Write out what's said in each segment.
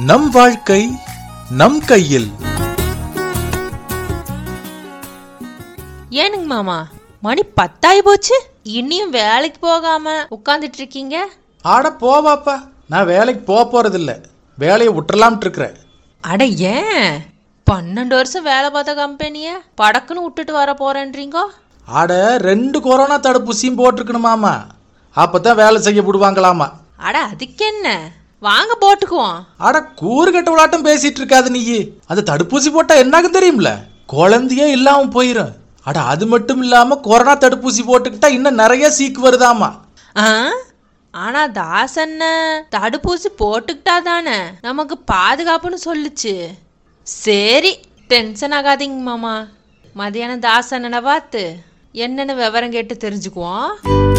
நம் வாழ்க்கை நம் கையில் ஏனுங்க மாமா மணி பத்தாயி போச்சு இன்னியும் வேலைக்கு போகாம உட்காந்துட்டு இருக்கீங்க ஆட போவாப்பா நான் வேலைக்கு போக போறதில்ல வேலையை விட்டுறலாம்ட்டு இருக்கிறேன் அட ஏன் பன்னெண்டு வருஷம் வேலை பார்த்த கம்பெனிய படக்குன்னு விட்டுட்டு வர போறேன்றீங்க ஆட ரெண்டு கொரோனா தடுப்பூசியும் போட்டிருக்கணுமாமா அப்பதான் வேலை செய்ய விடுவாங்களாமா அட அதுக்கு என்ன வாங்க போட்டுக்குவோம் அட கூறுகட்ட விளாட்டம் பேசிட்டு இருக்காது நீ அந்த தடுப்பூசி போட்டா என்னாகும் தெரியும்ல குழந்தையே இல்லாம போயிரும் அட அது மட்டும் இல்லாம கொரோனா தடுப்பூசி போட்டுக்கிட்டா இன்னும் நிறைய சீக்கு வருதாமா ஆ? ஆனா தாசன்ன தடுப்பூசி போட்டுக்கிட்டா தானே நமக்கு பாதுகாப்புன்னு சொல்லுச்சு சரி டென்ஷன் ஆகாதீங்க மாமா மதியானம் தாசண்ணனை பார்த்து என்னன்னு விவரம் கேட்டு தெரிஞ்சுக்குவோம்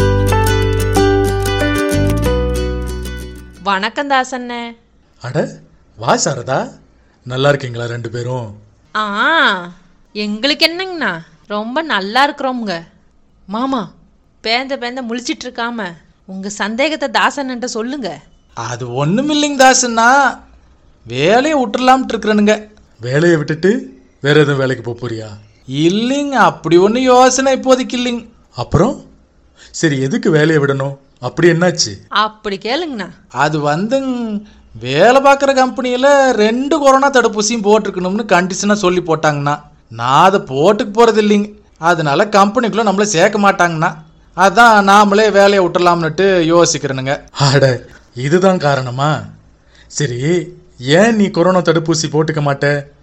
வணக்கம் தாசண்ணே அட வா சாரதா நல்லா இருக்கீங்களா ரெண்டு பேரும் ஆ எங்களுக்கு என்னங்கண்ணா ரொம்ப நல்லா இருக்கிறோமுங்க மாமா பேந்த பேந்த முழிச்சிட்டு இருக்காம உங்க சந்தேகத்தை தாசன்ன்ட்ட சொல்லுங்க அது ஒண்ணும் இல்லைங்க தாசண்ணா வேலையை விட்டுறலாம்ட்டு இருக்கிறனுங்க வேலையை விட்டுட்டு வேற எதுவும் வேலைக்கு போக போறியா இல்லைங்க அப்படி ஒன்றும் யோசனை இப்போதைக்கு இல்லைங்க அப்புறம் சரி எதுக்கு வேலையை விடணும் அப்படி என்னாச்சு அப்படி கேளுங்கண்ணா அது வந்துங்க வேலை பார்க்குற கம்பெனியில் ரெண்டு கொரோனா தடுப்பூசியும் போட்டிருக்கணும்னு கண்டிஷனாக சொல்லி போட்டாங்கண்ணா நான் அதை போட்டுக்கு போகிறது இல்லைங்க அதனால கம்பெனிக்குள்ளே நம்மளை சேர்க்க மாட்டாங்கண்ணா அதான் நாமளே வேலையை விட்டுறலாம்னுட்டு யோசிக்கிறேனுங்க அட இதுதான் காரணமா சரி ஏன் நீ கொரோனா தடுப்பூசி போட்டுக்க மாட்ட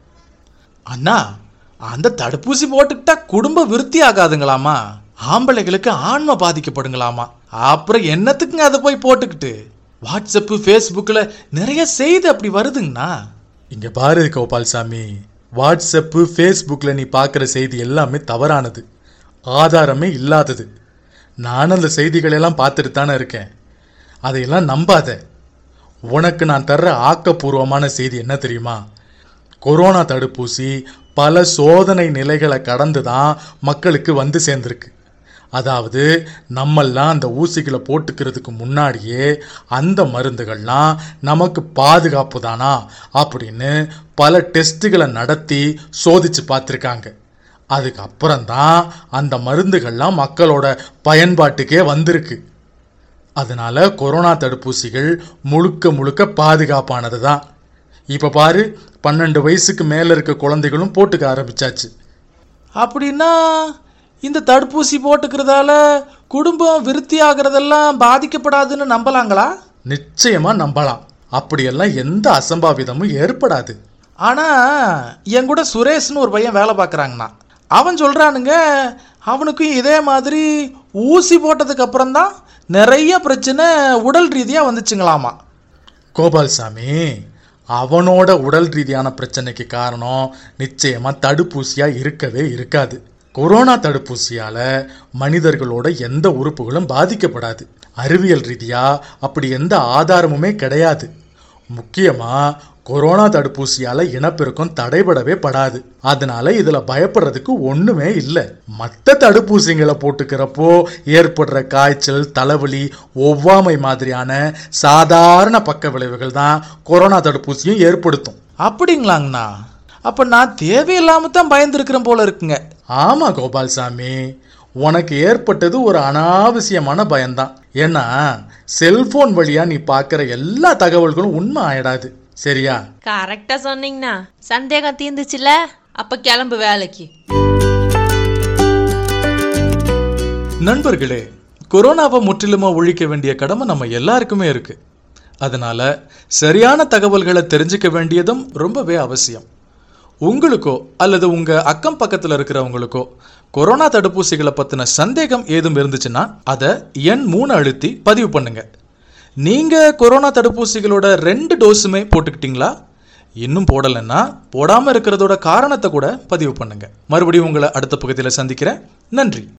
அண்ணா அந்த தடுப்பூசி போட்டுக்கிட்டா குடும்ப விருத்தி ஆகாதுங்களாமா ஆம்பளைகளுக்கு ஆன்மை பாதிக்கப்படுங்களாமா அப்புறம் என்னத்துக்குங்க அதை போய் போட்டுக்கிட்டு வாட்ஸ்அப்பு ஃபேஸ்புக்கில் நிறைய செய்தி அப்படி வருதுங்கண்ணா இங்க பாரு கோபால்சாமி வாட்ஸ்அப்பு ஃபேஸ்புக்கில் நீ பார்க்குற செய்தி எல்லாமே தவறானது ஆதாரமே இல்லாதது நானும் அந்த செய்திகளை எல்லாம் பார்த்துட்டு தானே இருக்கேன் அதையெல்லாம் நம்பாத உனக்கு நான் தர்ற ஆக்கப்பூர்வமான செய்தி என்ன தெரியுமா கொரோனா தடுப்பூசி பல சோதனை நிலைகளை கடந்து தான் மக்களுக்கு வந்து சேர்ந்துருக்கு அதாவது நம்மெல்லாம் அந்த ஊசிகளை போட்டுக்கிறதுக்கு முன்னாடியே அந்த மருந்துகள்லாம் நமக்கு பாதுகாப்பு தானா அப்படின்னு பல டெஸ்ட்டுகளை நடத்தி சோதிச்சு பார்த்துருக்காங்க அதுக்கப்புறம்தான் அந்த மருந்துகள்லாம் மக்களோட பயன்பாட்டுக்கே வந்திருக்கு அதனால கொரோனா தடுப்பூசிகள் முழுக்க முழுக்க பாதுகாப்பானது தான் இப்போ பாரு பன்னெண்டு வயசுக்கு மேலே இருக்க குழந்தைகளும் போட்டுக்க ஆரம்பிச்சாச்சு அப்படின்னா இந்த தடுப்பூசி போட்டுக்கிறதால குடும்பம் விருத்தி ஆகிறதெல்லாம் பாதிக்கப்படாதுன்னு நம்பலாங்களா நிச்சயமா நம்பலாம் அப்படியெல்லாம் எந்த அசம்பாவிதமும் ஏற்படாது ஆனா என் கூட சுரேஷ்னு ஒரு பையன் வேலை பார்க்குறாங்கண்ணா அவன் சொல்றானுங்க அவனுக்கும் இதே மாதிரி ஊசி போட்டதுக்கு அப்புறம் தான் நிறைய பிரச்சனை உடல் ரீதியாக வந்துச்சுங்களாமா கோபால்சாமி அவனோட உடல் ரீதியான பிரச்சனைக்கு காரணம் நிச்சயமா தடுப்பூசியா இருக்கவே இருக்காது கொரோனா தடுப்பூசியால மனிதர்களோட எந்த உறுப்புகளும் பாதிக்கப்படாது அறிவியல் ரீதியா அப்படி எந்த ஆதாரமுமே கிடையாது முக்கியமா கொரோனா தடுப்பூசியால இனப்பெருக்கம் தடைபடவே படாது அதனால இதுல பயப்படுறதுக்கு ஒண்ணுமே இல்லை மற்ற தடுப்பூசிங்களை போட்டுக்கிறப்போ ஏற்படுற காய்ச்சல் தலைவலி ஒவ்வாமை மாதிரியான சாதாரண பக்க விளைவுகள் தான் கொரோனா தடுப்பூசியும் ஏற்படுத்தும் அப்படிங்களாங்கண்ணா அப்போ நான் தேவையில்லாம தான் பயந்துருக்கிறேன் போல இருக்குங்க ஆமா கோபால்சாமி உனக்கு ஏற்பட்டது ஒரு அனாவசியமான பயம்தான் ஏன்னா செல்போன் வழியா நீ பார்க்குற எல்லா தகவல்களும் உண்மை ஆயிடாது சரியா கரெக்டா சொன்னீங்கண்ணா சந்தேகம் தீர்ந்துச்சுல அப்ப கிளம்பு வேலைக்கு நண்பர்களே கொரோனாவை முற்றிலுமா ஒழிக்க வேண்டிய கடமை நம்ம எல்லாருக்குமே இருக்கு அதனால சரியான தகவல்களை தெரிஞ்சுக்க வேண்டியதும் ரொம்பவே அவசியம் உங்களுக்கோ அல்லது உங்க அக்கம் பக்கத்துல இருக்கிறவங்களுக்கோ கொரோனா தடுப்பூசிகளை பத்தின சந்தேகம் ஏதும் இருந்துச்சுன்னா அதை எண் மூணு அழுத்தி பதிவு பண்ணுங்க நீங்க கொரோனா தடுப்பூசிகளோட ரெண்டு டோஸுமே போட்டுக்கிட்டீங்களா இன்னும் போடலைன்னா போடாம இருக்கிறதோட காரணத்தை கூட பதிவு பண்ணுங்க மறுபடியும் உங்களை அடுத்த பகுதியில் சந்திக்கிறேன் நன்றி